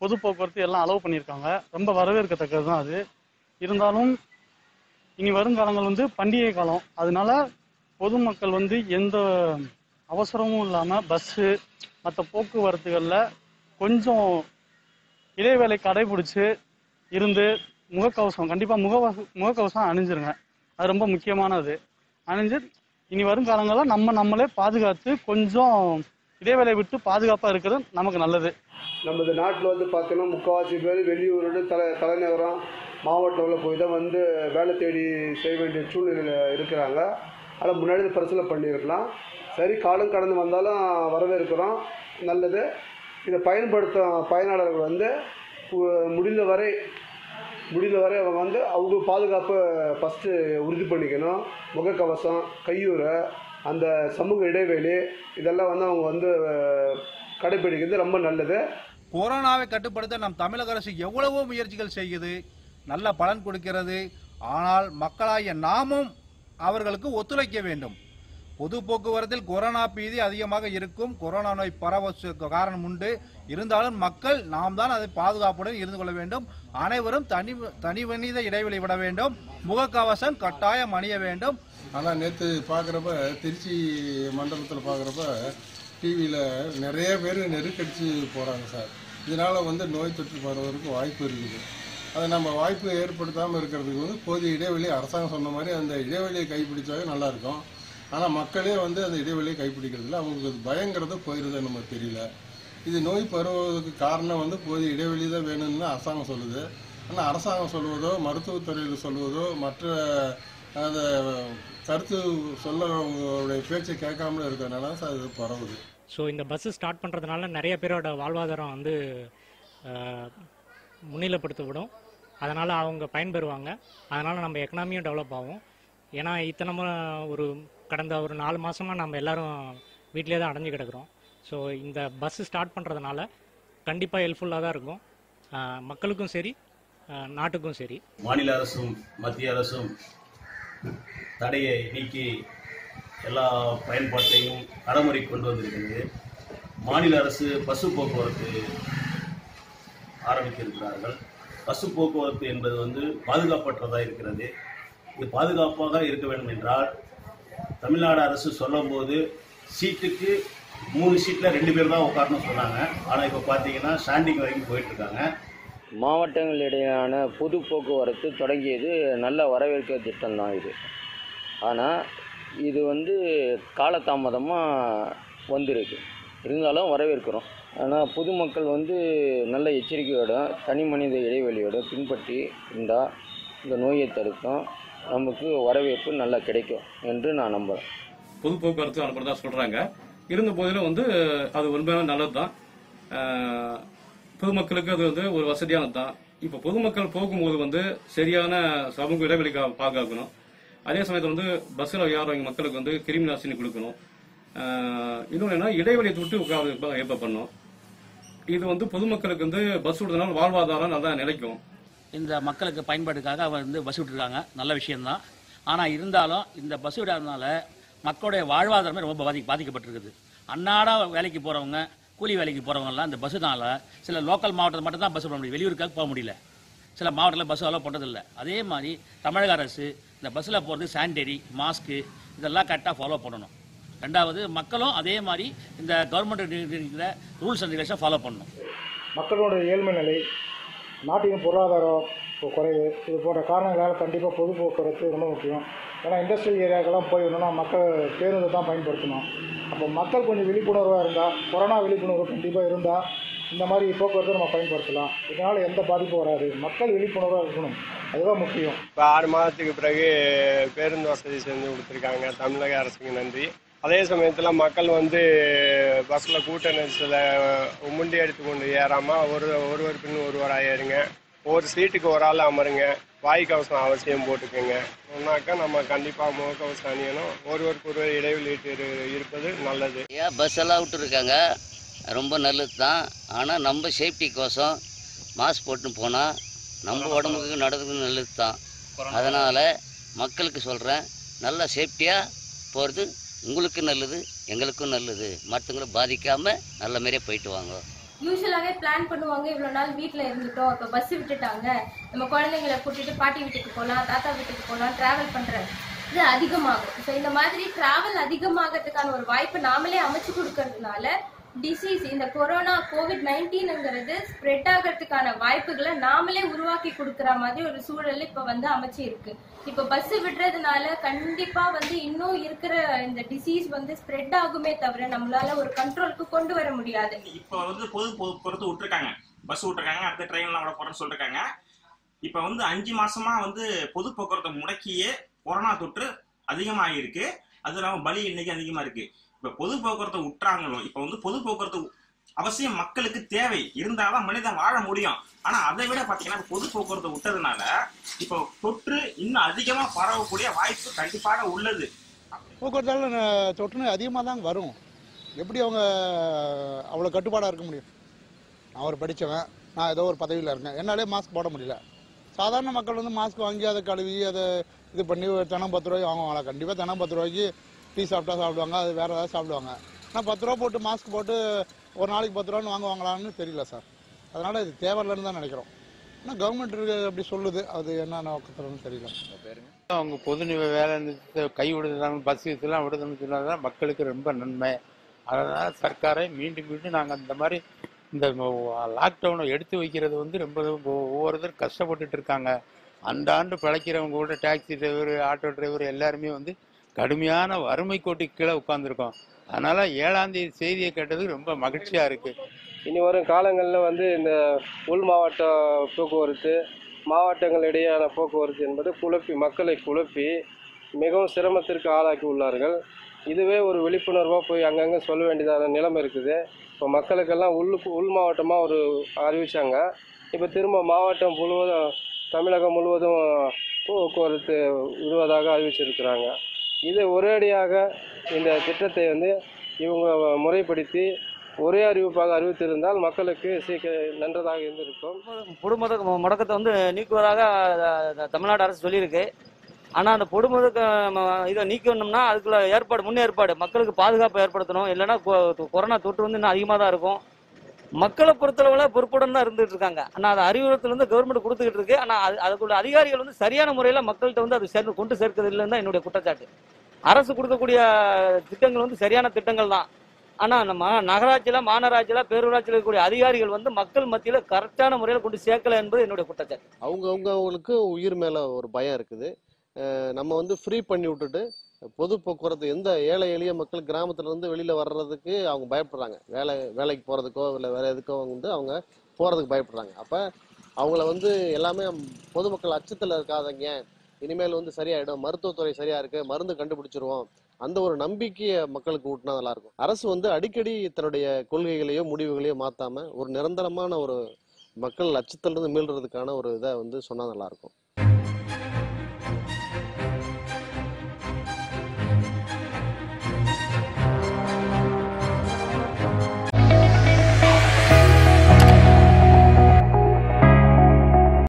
பொது போக்குவரத்து எல்லாம் அலோவ் பண்ணியிருக்காங்க ரொம்ப வரவேற்கத்தக்கது தான் அது இருந்தாலும் இனி வருங்காலங்கள் வந்து பண்டிகை காலம் அதனால பொதுமக்கள் வந்து எந்த அவசரமும் இல்லாமல் பஸ்ஸு மற்ற போக்குவரத்துகளில் கொஞ்சம் இடைவேளை கடைபிடிச்சு இருந்து முகக்கவசம் கண்டிப்பாக முகவச முகக்கவசம் அணிஞ்சிருங்க அது ரொம்ப முக்கியமானது அணிஞ்சு இனி வருங்காலங்களில் நம்ம நம்மளே பாதுகாத்து கொஞ்சம் இடைவேளை விட்டு பாதுகாப்பாக இருக்கிறது நமக்கு நல்லது நமது நாட்டில் வந்து பார்த்தீங்கன்னா முக்கால்வாசி பேர் வெளியூரோட தலை தலைநகரம் மாவட்டங்களில் போய் தான் வந்து வேலை தேடி செய்ய வேண்டிய சூழ்நிலையில் இருக்கிறாங்க அதை முன்னாடி பரிசீலனை பண்ணியிருக்கலாம் சரி காலம் கடந்து வந்தாலும் வரவேற்கிறோம் நல்லது இதை பயன்படுத்தும் பயனாளர்கள் வந்து உ- முடிந்த வரை முடிந்த வரை அவங்க வந்து அவங்க பாதுகாப்பை ஃபஸ்ட்டு உறுதி பண்ணிக்கணும் முகக்கவசம் கையுறை அந்த சமூக இடைவெளி இதெல்லாம் வந்து அவங்க வந்து அஹ், கடைபிடிக்கிறது ரொம்ப நல்லது கொரோனாவை கட்டுப்படுத்த நம் தமிழக அரசு எவ்வளவோ முயற்சிகள் செய்யுது நல்ல பலன் கொடுக்கிறது ஆனால் மக்களாகிய நாமும் அவர்களுக்கு ஒத்துழைக்க வேண்டும் பொது போக்குவரத்தில் கொரோனா பீதி அதிகமாக இருக்கும் கொரோனா நோய் பரவ சு- காரணம் உண்டு இருந்தாலும் மக்கள் நாம் தான் அதை பாதுகாப்புடன் இருந்து கொள்ள வேண்டும் அனைவரும் தனி தனி மனித இடைவெளி விட வேண்டும் முகக்கவசம் கட்டாயம் அணிய வேண்டும் ஆனால் நேற்று பார்க்குறப்ப திருச்சி மண்டபத்தில் பார்க்குறப்ப டிவியில் நிறைய பேர் நெருக்கடிச்சு போகிறாங்க சார் இதனால் வந்து நோய் தொற்று பரவதற்கு வாய்ப்பு இருக்குது அதை நம்ம வாய்ப்பு ஏற்படுத்தாமல் இருக்கிறதுக்கு வந்து போதிய இடைவெளி அரசாங்கம் சொன்ன மாதிரி அந்த இடைவெளியை கைப்பிடிச்சாவே நல்லா இருக்கும் ஆனால் மக்களே வந்து அந்த இடைவெளியை கைப்பிடிக்கிறதில்ல அவங்களுக்கு அது பயங்கிறது போயிடுது நமக்கு தெரியல இது நோய் பரவுவதற்கு காரணம் வந்து போதிய இடைவெளி தான் வேணும்னு அரசாங்கம் சொல்லுது ஆனால் அரசாங்கம் சொல்வதோ மருத்துவத்துறையில் சொல்வதோ மற்ற அந்த கருத்து சொல்லவங்களுடைய பேச்சை கேட்காமல இருக்கிறதுனால தான் சார் இது பரவுது ஸோ இந்த பஸ்ஸு ஸ்டார்ட் பண்ணுறதுனால நிறைய பேரோட வாழ்வாதாரம் வந்து அஹ், முன்னிலைப்படுத்தப்படும் அதனால் அவங்க பயன்பெறுவாங்க அதனால் நம்ம எக்கனாமியும் டெவலப் ஆகும் ஏன்னா இத்தனை மு- ஒரு கடந்த ஒரு நாலு மாதமாக நம்ம எல்லாரும் வீட்டிலே தான் அடைஞ்சு கிடக்குறோம் ஸோ இந்த பஸ்ஸு ஸ்டார்ட் பண்ணுறதுனால கண்டிப்பாக ஹெல்ப்ஃபுல்லாக தான் இருக்கும் அஹ், மக்களுக்கும் சரி அஹ், நாட்டுக்கும் சரி மாநில அரசும் மத்திய அரசும் தடையை நீக்கி எல்லா பயன்பாட்டையும் நடைமுறை கொண்டு வந்திருக்கிறது மாநில அரசு பசு போக்குவரத்து ஆரம்பித்திருக்கிறார்கள் பசு போக்குவரத்து என்பது வந்து பாதுகாப்பற்றதாக இருக்கிறது இது பாதுகாப்பாக இருக்க வேண்டும் என்றால் தமிழ்நாடு அரசு சொல்லும்போது சீட்டுக்கு மூணு சீட்டில் ரெண்டு பேர் தான் உட்காரணும் சொன்னாங்க ஆனால் இப்போ பார்த்தீங்கன்னா ஸ்டாண்டிங் வரைக்கும் போயிட்டு இருக்காங்க மாவட்டங்களிடையான பொது போக்குவரத்து தொடங்கியது நல்ல வரவேற்க திட்டம் தான் இது ஆனால் இது வந்து காலதாமதமாக வந்திருக்கு இருந்தாலும் வரவேற்கிறோம் ஆனால் பொதுமக்கள் வந்து நல்ல எச்சரிக்கையோட தனி மனித இடைவெளியோட பின்பற்றி இருந்தால் இந்த நோயை தடுக்கும் நமக்கு வரவேற்பு நல்லா கிடைக்கும் என்று நான் நம்புகிறேன் பொது போக்குவரத்து அனுப்புறதா சொல்றாங்க இருந்த போதிலும் வந்து அது உண்மையான நல்லது தான் பொதுமக்களுக்கு அது வந்து ஒரு வசதியானது தான் இப்போ பொதுமக்கள் போகும்போது வந்து சரியான சமூக இடைவெளி கா- பாதுகாக்கணும் அதே சமயத்தில் வந்து பஸ்ஸில் ஏறவங்க மக்களுக்கு வந்து கிருமி நாசினி கொடுக்கணும் ஆஹ் இன்னொன்று என்ன இடைவெளியை விட்டு உட்கார ஏற்ப பண்ணணும் இது வந்து பொதுமக்களுக்கு வந்து பஸ் விடுறதுனால வாழ்வாதாரம் நல்லா நிலைக்கும் இந்த மக்களுக்கு பயன்பாட்டுக்காக அவர் வந்து பஸ் விட்டுருக்காங்க நல்ல விஷயம்தான் ஆனால் இருந்தாலும் இந்த பஸ் விடாதனால மக்களுடைய வாழ்வாதாரமே ரொம்ப பாதி பாதிக்கப்பட்டிருக்குது அன்னாட வேலைக்கு போகிறவங்க கூலி வேலைக்கு போகிறவங்கலாம் இந்த பஸ்ஸுனால சில லோக்கல் மாவட்டத்தில் மட்டும் தான் பஸ் போட முடியும் வெளியூருக்காக போக முடியல சில மாவட்டத்தில் பஸ் அலோவ் பண்ணுறதில்ல அதே மாதிரி தமிழக அரசு இந்த பஸ்ஸில் போகிறது சானிடரி மாஸ்க்கு இதெல்லாம் கரெக்டாக ஃபாலோ பண்ணணும் ரெண்டாவது மக்களும் அதே மாதிரி இந்த கவர்மெண்ட் இருக்கிற ரூல்ஸ் அண்ட் ரெகுலேஷன் ஃபாலோ பண்ணணும் மக்களோட ஏழ்மை நிலை நாட்டின் பொருளாதாரம் இப்போ குறைவு இது போன்ற காரணங்களால் கண்டிப்பாக பொது போக்குவரத்து ரொம்ப முக்கியம் ஏன்னா இண்டஸ்ட்ரியல் ஏரியாக்கெல்லாம் போய் வரணும்னா மக்கள் பேருந்து தான் பயன்படுத்தணும் அப்போ மக்கள் கொஞ்சம் விழிப்புணர்வாக இருந்தால் கொரோனா விழிப்புணர்வு கண்டிப்பாக இருந்தால் இந்த மாதிரி போக்குவரத்தை நம்ம பயன்படுத்தலாம் இதனால் எந்த பாதிப்பும் வராது மக்கள் விழிப்புணர்வாக இருக்கணும் அதுதான் முக்கியம் இப்போ ஆறு மாதத்துக்கு பிறகு பேருந்து வசதி செஞ்சு கொடுத்துருக்காங்க தமிழக அரசுக்கு நன்றி அதே சமயத்தில் மக்கள் வந்து பஸ்ஸில் கூட்ட நெரிசலில் முண்டி எடுத்துக்கொண்டு ஏறாமல் ஒரு ஒருவர் பின் ஒருவராக ஏறுங்க ஒரு சீட்டுக்கு ஒரு ஆள் அமருங்க வாய் கவசம் அவசியம் போட்டுக்கோங்க சொன்னாக்கா நம்ம கண்டிப்பாக முகக்கவசம் அணியணும் ஒருவருக்கு ஒருவர் இடைவெளி இரு- இருப்பது நல்லது ஏன் பஸ் எல்லாம் விட்டுருக்காங்க ரொம்ப நல்லது தான் ஆனால் நம்ம சேஃப்டிக்கோசம் மாஸ்க் போட்டுன்னு போனால் நம்ம உடம்புக்கு நடக்கிறது நல்லது தான் அதனால் மக்களுக்கு சொல்கிறேன் நல்லா சேஃப்டியாக போகிறது உங்களுக்கு நல்லது எங்களுக்கும் நல்லது மற்றவங்களை பாதிக்காமல் நல்ல மாதிரியே போயிட்டு வாங்க யூஸ்வலாகவே பிளான் பண்ணுவாங்க இவ்வளோ நாள் வீட்டில் இருந்துட்டோம் இப்போ பஸ் விட்டுட்டாங்க நம்ம குழந்தைங்களை கூட்டிட்டு பாட்டி வீட்டுக்கு போகலாம் தாத்தா வீட்டுக்கு போகலாம் ட்ராவல் பண்ணுற இது அதிகமாகும் ஸோ இந்த மாதிரி ட்ராவல் அதிகமாகிறதுக்கான ஒரு வாய்ப்பு நாமளே அமைச்சு கொடுக்கறதுனால டிசீஸ் இந்த கொரோனா கோவிட் நைன்டீன்ங்கிறது ஸ்ப்ரெட் ஆகிறதுக்கான வாய்ப்புகளை நாமளே உருவாக்கி கொடுக்குற மாதிரி ஒரு சூழல் இப்போ வந்து அமைச்சு இருக்கு இப்போ பஸ் விடுறதுனால கண்டிப்பா வந்து இன்னும் இருக்கிற இந்த டிசீஸ் வந்து ஸ்ப்ரெட் ஆகுமே தவிர நம்மளால ஒரு கண்ட்ரோலுக்கு கொண்டு வர முடியாது இப்போ வந்து பொது போக்குவரத்து விட்டுருக்காங்க பஸ் விட்டுருக்காங்க அடுத்த ட்ரெயின்லாம் கூட போறேன்னு சொல்லிருக்காங்க இப்போ வந்து அஞ்சு மாசமா வந்து பொது போக்குவரத்தை முடக்கியே கொரோனா தொற்று அதிகமாகிருக்கு அது இல்லாமல் பலி எண்ணிக்கை அதிகமா இருக்கு இப்போ பொது போக்குவரத்தை விட்டுறாங்களோ இப்போ வந்து பொது போக்குவரத்து அவசியம் மக்களுக்கு தேவை இருந்தாதான் மனிதன் வாழ முடியும் ஆனா அதை விட பாத்தீங்கன்னா இப்ப பொது போக்குவரத்தை விட்டதுனால இப்போ தொற்று இன்னும் அதிகமா பரவக்கூடிய வாய்ப்பு கண்டிப்பாக உள்ளது போக்குவரத்தால் தொற்று அதிகமாக தான் வரும் எப்படி அவங்க அவ்வளோ கட்டுப்பாடாக இருக்க முடியும் நான் ஒரு படித்தவன் நான் ஏதோ ஒரு பதவியில் இருக்கேன் என்னாலே மாஸ்க் போட முடியல சாதாரண மக்கள் வந்து மாஸ்க் வாங்கி அதை கழுவி அதை இது பண்ணி ஒரு தினம் பத்து ரூபாய்க்கு வாங்குவாங்களா கண்டிப்பாக தினம் பத்து ரூபாய்க்கு டீ சாப்பிட்டா சாப்பிடுவாங்க அது வேறு ஏதாவது சாப்பிடுவாங்க ஆனால் பத்து ரூபா போட்டு மாஸ்க் போட்டு ஒரு நாளைக்கு பத்து ரூபான்னு வாங்குவாங்களான்னு தெரியல சார் அதனால் இது தேவையில்லைன்னு தான் நினைக்கிறோம் ஆனால் கவர்மெண்ட் அப்படி சொல்லுது அது என்ன நோக்கத்துலன்னு தெரியல அவங்க பொது நிலை வேலை நிறுத்தத்தை கை விடுறாங்க பஸ் இதெல்லாம் விடுதுன்னு சொன்னதுதான் மக்களுக்கு ரொம்ப நன்மை அதனால சர்க்காரை மீண்டும் மீண்டும் நாங்கள் இந்த மாதிரி இந்த லாக்டவுனை எடுத்து வைக்கிறது வந்து ரொம்ப ஒவ்வொருத்தரும் கஷ்டப்பட்டுட்டு இருக்காங்க அந்த ஆண்டு பிழைக்கிறவங்க கூட டாக்ஸி டிரைவர் ஆட்டோ டிரைவர் எல்லாருமே வந்து கடுமையான வறுமை கோட்டுக்கு கீழே உட்காந்துருக்கோம் அதனால ஏழாம் தேதி செய்தியை கேட்டது ரொம்ப மகிழ்ச்சியா இருக்கு இனி வரும் காலங்களில் வந்து இந்த உள் மாவட்ட போக்குவரத்து மாவட்டங்கள் இடையேயான போக்குவரத்து என்பது குழப்பி மக்களை குழப்பி மிகவும் சிரமத்திற்கு ஆளாக்கி உள்ளார்கள் இதுவே ஒரு விழிப்புணர்வாக போய் அங்கங்கே சொல்ல வேண்டியதான நிலைமை இருக்குது இப்போ மக்களுக்கெல்லாம் உள்ளுக்கு உள் மாவட்டமாக ஒரு அறிவிச்சாங்க இப்போ திரும்ப மாவட்டம் முழுவதும் தமிழகம் முழுவதும் போக்குவரத்து விடுவதாக அறிவிச்சிருக்கிறாங்க இது ஒரேடியாக இந்த திட்டத்தை வந்து இவங்க முறைப்படுத்தி ஒரே அறிவிப்பாக அறிவித்திருந்தால் மக்களுக்கு சீக்கிரம் நன்றதாக இருந்திருக்கும் பொது முடக்க முடக்கத்தை வந்து நீக்குவதாக அஹ், தமிழ்நாடு அரசு சொல்லியிருக்கு ஆனால் அந்த பொது முடக்க ம, இதை நீக்கணும்னா அதுக்குள்ள ஏற்பாடு முன்னேற்பாடு மக்களுக்கு பாதுகாப்பு ஏற்படுத்தணும் இல்லைன்னா கொ- கொரோனா தொற்று வந்து இன்னும் அதிகமாக தான் இருக்கும் மக்களை பொறுத்தளவில் பொறுப்புடன் தான் இருந்துட்டு இருக்காங்க ஆனால் அது அறிவுறுத்தல் வந்து கவர்மெண்ட் கொடுத்துக்கிட்டு இருக்கு ஆனால் அது அதுக்குள்ள அதிகாரிகள் வந்து சரியான முறையில் மக்கள்கிட்ட வந்து அது சேர்ந்து கொண்டு சேர்க்கிறது இல்லைன்னு தான் என்னுடைய குற்றச்சாட்டு அரசு கொடுக்கக்கூடிய திட்டங்கள் வந்து சரியான திட்டங்கள் தான் ஆனா நம்ம நகராட்சியில மாநகராட்சியில பேரூராட்சியில் இருக்கக்கூடிய அதிகாரிகள் வந்து மக்கள் மத்தியில கரெக்டான முறையில் கொண்டு சேர்க்கல என்பது என்னுடைய குற்றச்சாட்டு அவங்க அவங்களுக்கு உயிர் மேலே ஒரு பயம் இருக்குது அஹ் நம்ம வந்து ஃப்ரீ பண்ணி விட்டுட்டு பொது போக்குவரத்து எந்த ஏழை எளிய மக்கள் கிராமத்துல இருந்து வெளியில வர்றதுக்கு அவங்க பயப்படுறாங்க வேலை வேலைக்கு போறதுக்கோ இல்லை வேற எதுக்கோ வந்து அவங்க போறதுக்கு பயப்படுறாங்க அப்ப அவங்கள வந்து எல்லாமே பொதுமக்கள் அச்சத்துல இருக்காதீங்க இனிமேல் வந்து சரியாயிடும் மருத்துவத்துறை சரியா இருக்கு மருந்து கண்டுபிடிச்சிருவோம் அந்த ஒரு நம்பிக்கையை மக்களுக்கு ஊட்டினா நல்லா இருக்கும் அரசு வந்து அடிக்கடி தன்னுடைய கொள்கைகளையோ முடிவுகளையோ மாத்தாம ஒரு நிரந்தரமான ஒரு மக்கள் அச்சத்திலிருந்து மீள்றதுக்கான ஒரு இதை வந்து சொன்னா நல்லா இருக்கும்